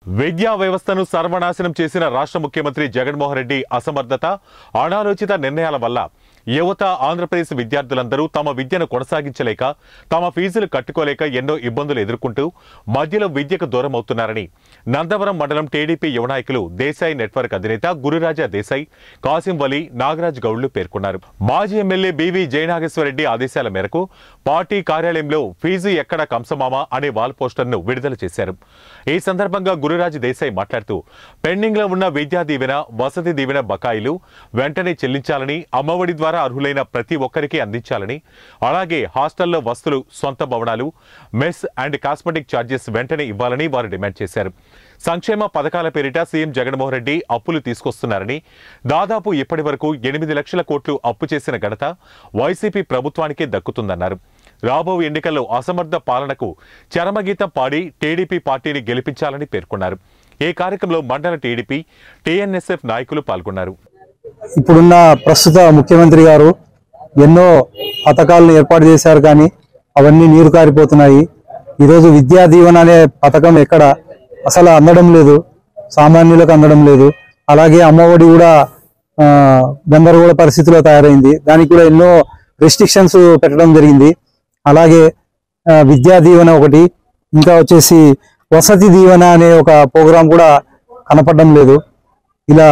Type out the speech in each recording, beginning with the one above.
విద్యా వ్యవస్థను సర్వనాశనం చేసిన రాష్ట్ర ముఖ్యమంత్రి జగన్మోహన్ రెడ్డి అసమర్థత అనాలోచిత నిర్ణయాల వల్ల యువత ఆంధ్రప్రదేశ్ విద్యార్థులందరూ తమ విద్యను కొనసాగించలేక తమ ఫీజులు కట్టుకోలేక ఎన్నో ఇబ్బందులు ఎదుర్కొంటూ మధ్యలో విద్యకు దూరం అవుతున్నారని నందవరం మండలం టీడీపీ యువ నాయకులు దేశాయి నెట్వర్క్ అధినేత గురురాజా దేశాయ్ కాసిం వలి నాగరాజ్ గౌడ్లు పేర్కొన్నారు మాజీ ఎమ్మెల్యే బీవీ జయనాగేశ్వరరెడ్డి ఆదేశాల మేరకు పార్టీ కార్యాలయంలో ఫీజు ఎక్కడ కంసమామా అనే వాల్ పోస్టర్ను విడుదల చేశారు ఈ సందర్భంగా గురురాజ్ దేశాయ్ మాట్లాడుతూ పెండింగ్ లో ఉన్న విద్యా దీవెన వసతి దీవెన బకాయిలు వెంటనే చెల్లించాలని అమ్మఒడి ద్వారా అర్హులైన ప్రతి ఒక్కరికి అందించాలని అలాగే హాస్టల్లో వస్తువులు సొంత భవనాలు మెస్ అండ్ కాస్మెటిక్ ఛార్జెస్ వెంటనే ఇవ్వాలని వారు డిమాండ్ చేశారు సంక్షేమ పథకాల పేరిట సీఎం జగన్మోహన్ రెడ్డి అప్పులు తీసుకొస్తున్నారని దాదాపు ఇప్పటి వరకు ఎనిమిది లక్షల కోట్లు అప్పు చేసిన ఘనత వైసీపీ ప్రభుత్వానికే దక్కుతుందన్నారు రాబో ఎన్నికల్లో అసమర్థ పాలనకు చరమగీతం పాడి టీడీపీ పార్టీని గెలిపించాలని పేర్కొన్నారు ఈ కార్యక్రమంలో మండల టీడీపీ టీఎన్ఎస్ఎఫ్ నాయకులు పాల్గొన్నారు ఇప్పుడున్న ప్రస్తుత ముఖ్యమంత్రి గారు ఎన్నో పథకాలను ఏర్పాటు చేశారు కానీ అవన్నీ నీరు కారిపోతున్నాయి ఈరోజు విద్యా దీవెన అనే పథకం ఎక్కడ అసలు అందడం లేదు సామాన్యులకు అందడం లేదు అలాగే అమ్మఒడి కూడా ఆ, గందరగోళ పరిస్థితిలో తయారైంది దానికి కూడా ఎన్నో రెస్ట్రిక్షన్స్ పెట్టడం జరిగింది అలాగే ఆ, విద్యా దీవెన ఒకటి ఇంకా వచ్చేసి వసతి దీవెన అనే ఒక ప్రోగ్రాం కూడా కనపడడం లేదు ఇలా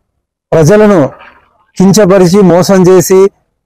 ప్రజలను కించపరిచి మోసం చేసి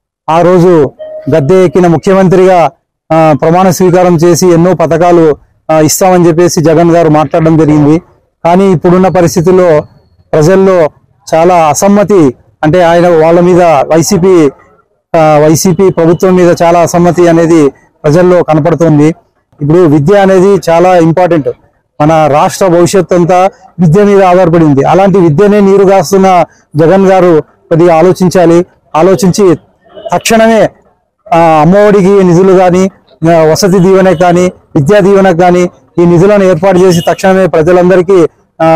ఆ రోజు గద్దె ఎక్కిన ముఖ్యమంత్రిగా ఆ, ప్రమాణ స్వీకారం చేసి ఎన్నో పథకాలు ఆ, ఇస్తామని చెప్పేసి జగన్ గారు మాట్లాడడం జరిగింది కానీ ఇప్పుడున్న పరిస్థితుల్లో ప్రజల్లో చాలా అసమ్మతి అంటే ఆయన వాళ్ళ మీద వైసీపీ ఆ, వైసీపీ ప్రభుత్వం మీద చాలా అసమ్మతి అనేది ప్రజల్లో కనపడుతుంది ఇప్పుడు విద్య అనేది చాలా ఇంపార్టెంట్ మన రాష్ట్ర భవిష్యత్తు అంతా విద్య మీద ఆధారపడి ఉంది అలాంటి విద్యనే నీరు కాస్తున్న జగన్ గారు కొద్దిగా ఆలోచించాలి ఆలోచించి తక్షణమే ఆ, అమ్మఒడికి నిధులు కానీ వసతి దీవెనకు కానీ విద్యా దీవెనకు కానీ ఈ నిధులను ఏర్పాటు చేసి తక్షణమే ప్రజలందరికీ ఆ,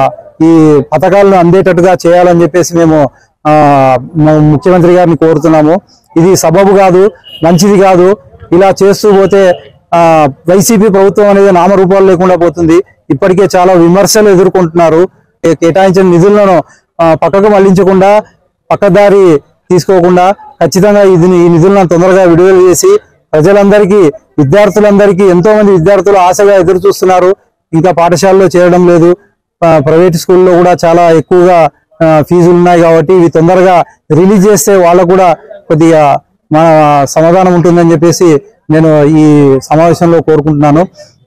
ఈ పథకాలను అందేటట్టుగా చేయాలని చెప్పేసి మేము ఆ, మా ముఖ్యమంత్రి గారిని కోరుతున్నాము ఇది సబబు కాదు మంచిది కాదు ఇలా చేస్తూ పోతే ఆ, వైసీపీ ప్రభుత్వం అనేది నామరూపాలు లేకుండా పోతుంది ఇప్పటికే చాలా విమర్శలు ఎదుర్కొంటున్నారు ఏ- కేటాయించిన నిధులను ఆ, పక్కకు మళ్లించకుండా పక్కదారి తీసుకోకుండా ఖచ్చితంగా ఇది ఈ నిధులను తొందరగా విడుదల చేసి ప్రజలందరికీ విద్యార్థులందరికీ ఎంతో మంది విద్యార్థులు ఆశగా ఎదురు చూస్తున్నారు ఇంకా పాఠశాలలో చేరడం లేదు ప- ప్రైవేట్ స్కూల్లో కూడా చాలా ఎక్కువగా ఆ, ఫీజులు ఉన్నాయి కాబట్టి ఇవి తొందరగా రిలీజ్ చేస్తే వాళ్ళకు కూడా కొద్దిగా మన సమాధానం ఉంటుందని చెప్పేసి నేను ఈ సమావేశంలో కోరుకుంటున్నాను